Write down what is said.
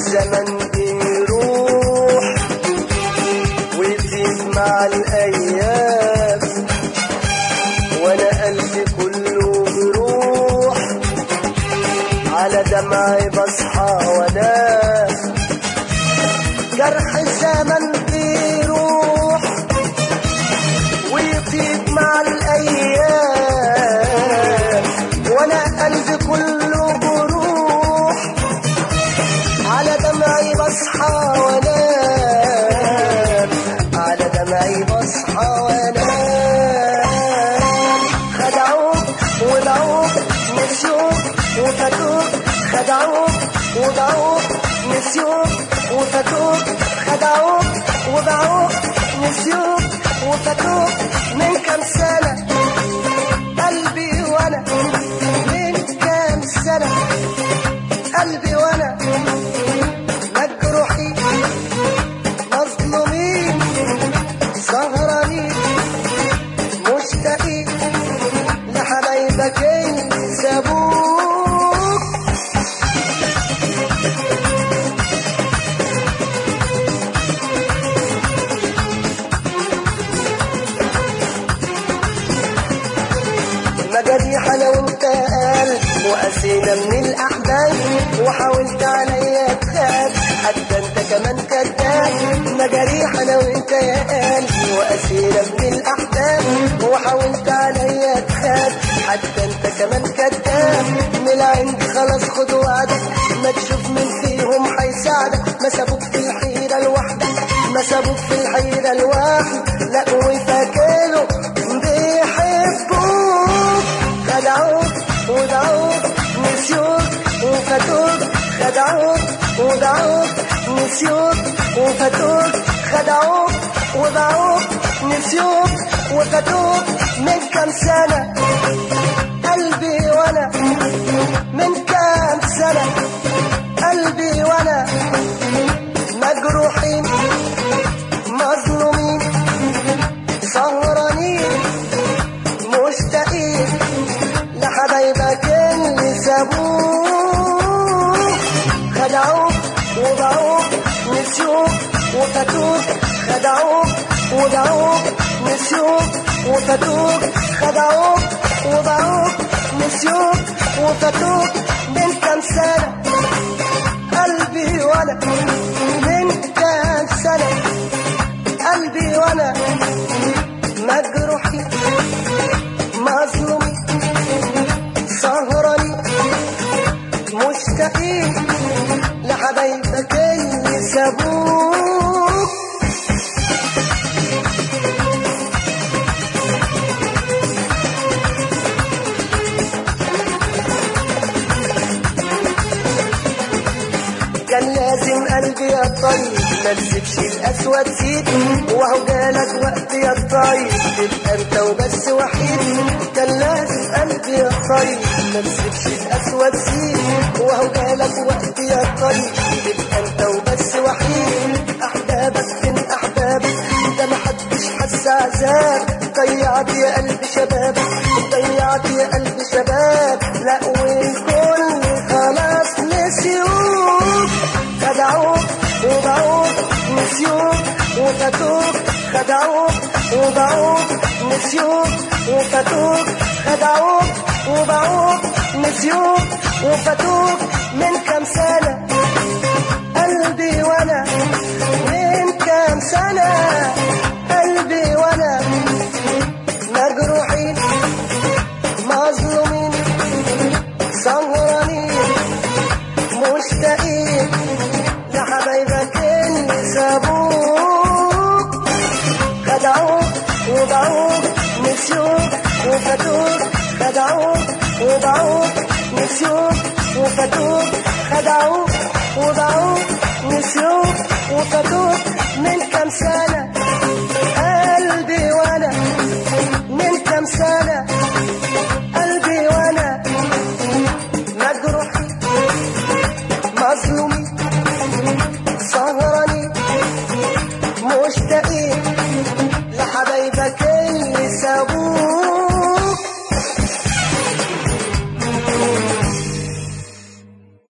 الزمن بيروح ويزيد مع الأيام وأنا قلبي كله بروح على دمعي بصحى وانام جرح الزمن بيروح ويطيب مع الأيام وأنا قلبي كله بروح على دمعي بصحى وانام على دمعي بصحى وانام خدعوك وضعوك نسيوك وفتوك خدعوك وضعوك نسيوك وفتوك خدعوك وضعوك نسيوك وفتوك من كام سنة قلبي وانا من كام سنة قلبي وانا مجروحين مظلومين سهرانين مشتاقين لحبايبك اللي سابوك مجاريح انا وانت قلب وقسينا من الاحباب وحاولت عليا تخاف حتى انت كمان كذاب مجاريح انا وانت يا قلبي وقسينا من الاحباب وحاولت عليا تخاف حتى انت كمان كذاب من العند خلاص خد وعدك ما تشوف من فيهم هيساعدك ما سابوك في الحيرة لوحدك ما سابوك في الحيرة لوحدك لا وفاكروا بيحبوك خدعوك ودعوك نسيوك وفتوك خدعوك ودعوك نسيوك وفتوك خدعوك ودعوك نسيوك وفتوك من كام سنة قلبي وانا من كام سنة قلبي وانا مجروحين مظلومين سهرانين مشتاقين لحبايبك اللي سابوك خدعوك وضعوك نسيوك وفتوك خدعوك وضعوك نسيوك وفتوك خدعوك وضعوك نسيوك وفتوك من كام سنة قلبي وانا من كام سنة قلبي وانا مجروحين مظلومين سهرانين مشتاقين لحبايبك اللي سابوك كان لازم قلبي يا طيب ما تسيبش الاسود زيد وهو جالك وقت يا طيب تبقى انت وبس وحيد كان لازم قلبي يا طيب ما تسيبش الاسود زيد وهو جالك وقت يا طيب تبقى انت وبس وحيد احبابك فين احبابك ده ما حدش حس عذاب ضيعت يا قلبي شبابك ضيعت يا قلبي شباب لا والكل خلاص نسيوك خدعوك وضعوك نسيوك وفتوك خدعوك وضعوك نسيوك وفتوك خدعوك وضعوك نسيوك وفتوك من كام سنة قلبي وانا من كام سنة قلبي وانا مجروحين مظلومين سهرانين مشتاقين لحبايبك اللي سابوك خدعوك وضعوك نسيوك وفتوك خدعوك وضعوك نسيوك وفتوك خدعوك وضعوك نسيوك وفتوك من كام سنة قلبي وانا من كام سنة قلبي وانا مجروح مظلومين سهرانين مشتاقين لحبايبك